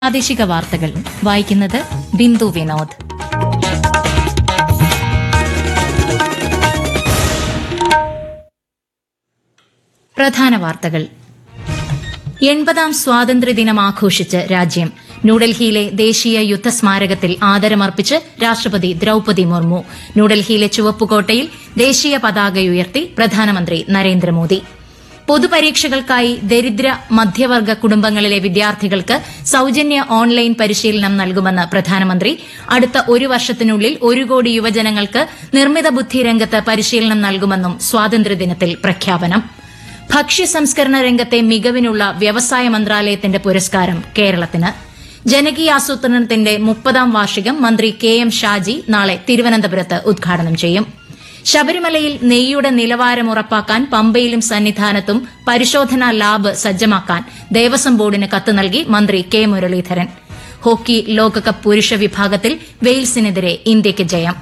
പ്രാദേശിക വാർത്തകൾ വായിക്കുന്നത് ബിന്ദു വിനോദ് പ്രധാന വാർത്തകൾ എൺപതാം സ്വാതന്ത്ര്യദിനം ആഘോഷിച്ച് രാജ്യം ന്യൂഡൽഹിയിലെ ദേശീയ യുദ്ധസ്മാരകത്തിൽ ആദരമർപ്പിച്ച് രാഷ്ട്രപതി ദ്രൌപതി മുർമു ന്യൂഡൽഹിയിലെ ചുവപ്പുകോട്ടയിൽ ദേശീയ പതാകയുയർത്തി പ്രധാനമന്ത്രി നരേന്ദ്രമോദി പൊതുപരീക്ഷകൾക്കായി ദരിദ്ര മധ്യവർഗ കുടുംബങ്ങളിലെ വിദ്യാർത്ഥികൾക്ക് സൌജന്യ ഓൺലൈൻ പരിശീലനം നൽകുമെന്ന് പ്രധാനമന്ത്രി അടുത്ത ഒരു വർഷത്തിനുള്ളിൽ ഒരു കോടി യുവജനങ്ങൾക്ക് നിർമ്മിത ബുദ്ധി രംഗത്ത് പരിശീലനം നൽകുമെന്നും സ്വാതന്ത്ര്യദിനത്തിൽ പ്രഖ്യാപനം ഭക്ഷ്യ സംസ്കരണ രംഗത്തെ മികവിനുള്ള വ്യവസായ മന്ത്രാലയത്തിന്റെ പുരസ്കാരം കേരളത്തിന് ജനകീയാസൂത്രണത്തിന്റെ മുപ്പതാം വാർഷികം മന്ത്രി കെ എം ഷാജി നാളെ തിരുവനന്തപുരത്ത് ഉദ്ഘാടനം ചെയ്യും ശബരിമലയിൽ നെയ്യുടെ നിലവാരം ഉറപ്പാക്കാൻ പമ്പയിലും സന്നിധാനത്തും പരിശോധനാ ലാബ് സജ്ജമാക്കാൻ ദേവസ്വം ബോർഡിന് കത്ത് നൽകി മന്ത്രി കെ മുരളീധരൻ ഹോക്കി ലോകകപ്പ് പുരുഷ വിഭാഗത്തിൽ വെയിൽസിനെതിരെ ഇന്ത്യയ്ക്ക് ജയം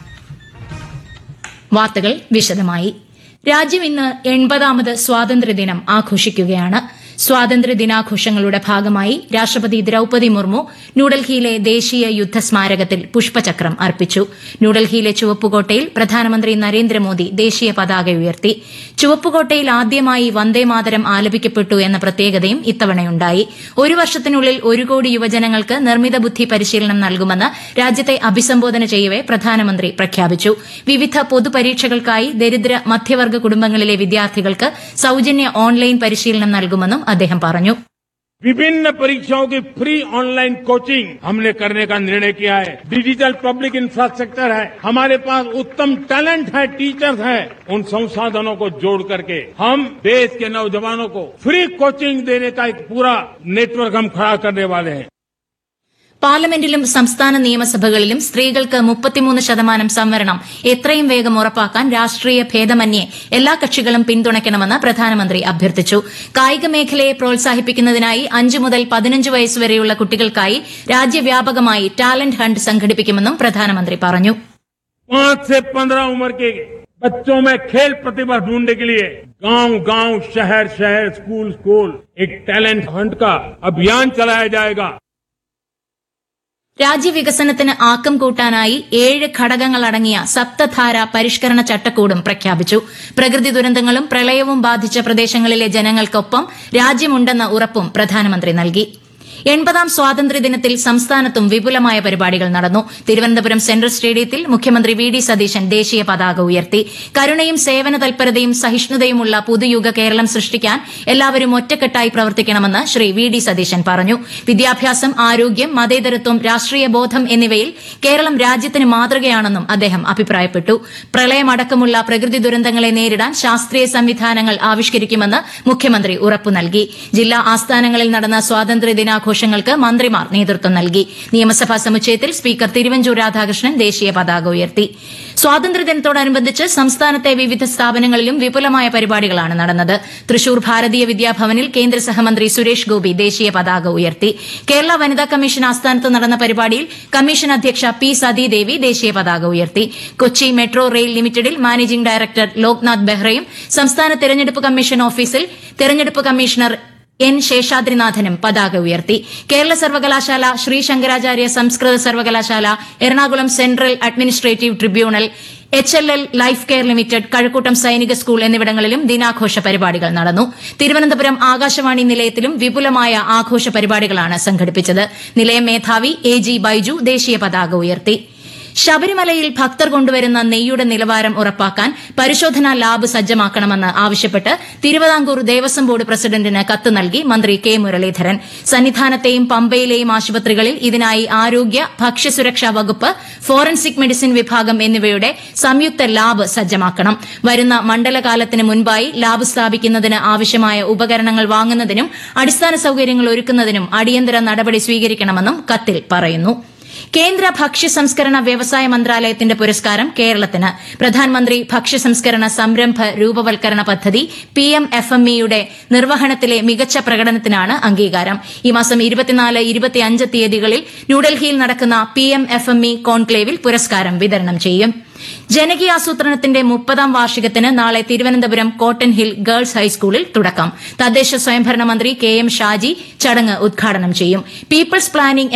വാർത്തകൾ വിശദമായി രാജ്യം ഇന്ന് എൺപതാമത് സ്വാതന്ത്ര്യദിനം ആഘോഷിക്കുകയാണ് സ്വാതന്ത്ര്യ ദിനാഘോഷങ്ങളുടെ ഭാഗമായി രാഷ്ട്രപതി ദ്രൌപതി മുർമു ന്യൂഡൽഹിയിലെ ദേശീയ യുദ്ധസ്മാരകത്തിൽ പുഷ്പചക്രം അർപ്പിച്ചു ന്യൂഡൽഹിയിലെ ചുവപ്പുകോട്ടയിൽ പ്രധാനമന്ത്രി നരേന്ദ്രമോദി ദേശീയ പതാക ഉയർത്തി ചുവപ്പുകോട്ടയിൽ ആദ്യമായി വന്ദേമാതരം ആലപിക്കപ്പെട്ടു എന്ന പ്രത്യേകതയും ഇത്തവണയുണ്ടായി ഒരു വർഷത്തിനുള്ളിൽ ഒരു കോടി യുവജനങ്ങൾക്ക് നിർമ്മിത ബുദ്ധി പരിശീലനം നൽകുമെന്ന് രാജ്യത്തെ അഭിസംബോധന ചെയ്യവെ പ്രധാനമന്ത്രി പ്രഖ്യാപിച്ചു വിവിധ പൊതുപരീക്ഷകൾക്കായി ദരിദ്ര മധ്യവർഗ കുടുംബങ്ങളിലെ വിദ്യാർത്ഥികൾക്ക് സൌജന്യ ഓൺലൈൻ പരിശീലനം നൽകുമെന്നും അദ്ദേഹം പറഞ്ഞു विभिन्न परीक्षाओं की फ्री ऑनलाइन कोचिंग हमने करने का निर्णय किया है डिजिटल पब्लिक इंफ्रास्ट्रक्चर है हमारे पास उत्तम टैलेंट है टीचर्स हैं उन संसाधनों को जोड़ करके हम देश के नौजवानों को फ्री कोचिंग देने का एक पूरा नेटवर्क हम खड़ा करने वाले हैं പാർലമെന്റിലും സംസ്ഥാന നിയമസഭകളിലും സ്ത്രീകൾക്ക് മുപ്പത്തിമൂന്ന് ശതമാനം സംവരണം എത്രയും വേഗം ഉറപ്പാക്കാൻ രാഷ്ട്രീയ ഭേദമന്യേ എല്ലാ കക്ഷികളും പിന്തുണയ്ക്കണമെന്ന് പ്രധാനമന്ത്രി അഭ്യർത്ഥിച്ചു കായിക മേഖലയെ പ്രോത്സാഹിപ്പിക്കുന്നതിനായി അഞ്ചു മുതൽ പതിനഞ്ച് വയസ്സുവരെയുള്ള കുട്ടികൾക്കായി രാജ്യവ്യാപകമായി ടാലന്റ് ഹണ്ട് സംഘടിപ്പിക്കുമെന്നും പ്രധാനമന്ത്രി പറഞ്ഞു पाँच से पंद्रह उम्र के बच्चों में खेल प्रतिभा ढूंढने के लिए गांव गांव शहर शहर स्कूल स्कूल एक टैलेंट हंट का अभियान चलाया जाएगा രാജ്യവികസനത്തിന് ആക്കം കൂട്ടാനായി ഏഴ് ഘടകങ്ങളടങ്ങിയ സപ്തധാര പരിഷ്കരണ ചട്ടക്കൂടും പ്രഖ്യാപിച്ചു പ്രകൃതി ദുരന്തങ്ങളും പ്രളയവും ബാധിച്ച പ്രദേശങ്ങളിലെ ജനങ്ങൾക്കൊപ്പം രാജ്യമുണ്ടെന്ന ഉറപ്പും പ്രധാനമന്ത്രി നൽകി എൺപതാം സ്വാതന്ത്ര്യദിനത്തിൽ സംസ്ഥാനത്തും വിപുലമായ പരിപാടികൾ നടന്നു തിരുവനന്തപുരം സെൻട്രൽ സ്റ്റേഡിയത്തിൽ മുഖ്യമന്ത്രി വി ഡി സതീശൻ ദേശീയ പതാക ഉയർത്തി കരുണയും സേവന തൽപരതയും സഹിഷ്ണുതയുമുള്ള പുതുയുഗ കേരളം സൃഷ്ടിക്കാൻ എല്ലാവരും ഒറ്റക്കെട്ടായി പ്രവർത്തിക്കണമെന്ന് ശ്രീ വി ഡി സതീശൻ പറഞ്ഞു വിദ്യാഭ്യാസം ആരോഗ്യം മതേതരത്വം രാഷ്ട്രീയ ബോധം എന്നിവയിൽ കേരളം രാജ്യത്തിന് മാതൃകയാണെന്നും അദ്ദേഹം അഭിപ്രായപ്പെട്ടു പ്രളയമടക്കമുള്ള പ്രകൃതി ദുരന്തങ്ങളെ നേരിടാൻ ശാസ്ത്രീയ സംവിധാനങ്ങൾ ആവിഷ്കരിക്കുമെന്ന് മുഖ്യമന്ത്രി ഉറപ്പു നൽകി ജില്ലാ ആസ്ഥാനങ്ങളിൽ നടന്ന സ്വാതന്ത്ര്യ ദിനാഘോഷങ്ങൾക്ക് മന്ത്രിമാർ നേതൃത്വം നൽകി നിയമസഭാ സമുച്ചയത്തിൽ സ്പീക്കർ തിരുവഞ്ചൂർ രാധാകൃഷ്ണൻ ദേശീയ പതാക ഉയർത്തി സ്വാതന്ത്ര്യദിനത്തോടനുബന്ധിച്ച് സംസ്ഥാനത്തെ വിവിധ സ്ഥാപനങ്ങളിലും വിപുലമായ പരിപാടികളാണ് നടന്നത് തൃശൂർ ഭാരതീയ വിദ്യാഭവനിൽ കേന്ദ്ര സഹമന്ത്രി സുരേഷ് ഗോപി ദേശീയ പതാക ഉയർത്തി കേരള വനിതാ കമ്മീഷൻ ആസ്ഥാനത്ത് നടന്ന പരിപാടിയിൽ കമ്മീഷൻ അധ്യക്ഷ പി സതീദേവി ദേശീയ പതാക ഉയർത്തി കൊച്ചി മെട്രോ റെയിൽ ലിമിറ്റഡിൽ മാനേജിംഗ് ഡയറക്ടർ ലോക്നാഥ് ബെഹ്റയും സംസ്ഥാന തെരഞ്ഞെടുപ്പ് കമ്മീഷൻ ഓഫീസിൽ തെരഞ്ഞെടുപ്പ് കമ്മീഷണർ എൻ ശേഷാദ്രിനാഥനും പതാക ഉയർത്തി കേരള സർവകലാശാല ശ്രീ ശങ്കരാചാര്യ സംസ്കൃത സർവകലാശാല Ernakulam central administrative tribunal H L L life care limited Kazhakkoottam Sainik school എന്നിവിടങ്ങളിലും ദിനാഘോഷ പരിപാടികൾ നടന്നു തിരുവനന്തപുരം ആകാശവാണി നിലയത്തിലും വിപുലമായ ആഘോഷ പരിപാടികളാണ് സംഘടിപ്പിച്ചത് നിലയം മേധാവി എ ജി ബൈജു ദേശീയ പതാക ഉയർത്തി ശബരിമലയിൽ ഭക്തർ കൊണ്ടുവരുന്ന നെയ്യുടെ നിലവാരം ഉറപ്പാക്കാൻ പരിശോധനാ ലാബ് സജ്ജമാക്കണമെന്ന് ആവശ്യപ്പെട്ട് തിരുവിതാംകൂർ ദേവസ്വം ബോർഡ് പ്രസിഡന്റിന് കത്ത് നൽകി മന്ത്രി കെ മുരളീധരൻ സന്നിധാനത്തെയും പമ്പയിലെയും ആശുപത്രികളിൽ ഇതിനായി ആരോഗ്യ ഭക്ഷ്യസുരക്ഷാ വകുപ്പ് ഫോറൻസിക് മെഡിസിൻ വിഭാഗം എന്നിവയുടെ സംയുക്ത ലാബ് സജ്ജമാക്കണം വരുന്ന മണ്ഡലകാലത്തിന് മുൻപായി ലാബ് സ്ഥാപിക്കുന്നതിന് ആവശ്യമായ ഉപകരണങ്ങൾ വാങ്ങുന്നതിനും അടിസ്ഥാന സൌകര്യങ്ങൾ ഒരുക്കുന്നതിനും അടിയന്തര നടപടി സ്വീകരിക്കണമെന്നും കത്തിൽ പറയുന്നു കേന്ദ്ര ഭക്ഷ്യ സംസ്കരണ വ്യവസായ മന്ത്രാലയത്തിന്റെ പുരസ്കാരം കേരളത്തിന് പ്രധാനമന്ത്രി ഭക്ഷ്യ സംസ്കരണ സംരംഭ രൂപവൽക്കരണ പദ്ധതി പി എം എഫ് എം ഇയുടെ നിർവഹണത്തിലെ മികച്ച പ്രകടനത്തിനാണ് അംഗീകാരം ഈ മാസം ഇരുപത്തിനാല് ഇരുപത്തിയഞ്ച് തീയതികളിൽ ന്യൂഡൽഹിയിൽ നടക്കുന്ന P M F M E കോൺക്ലേവിൽ പുരസ്കാരം വിതരണം ചെയ്യും ജനകീയാസൂത്രണത്തിന്റെ മുപ്പതാം വാർഷികത്തിന് നാളെ തിരുവനന്തപുരം കോട്ടൺ ഹിൽ ഗേൾസ് ഹൈസ്കൂളിൽ തുടക്കം തദ്ദേശ സ്വയംഭരണ മന്ത്രി കെ എം ഷാജി ചടങ്ങ് ഉദ്ഘാടനം ചെയ്യും പീപ്പിൾസ് പ്ലാനിംഗ്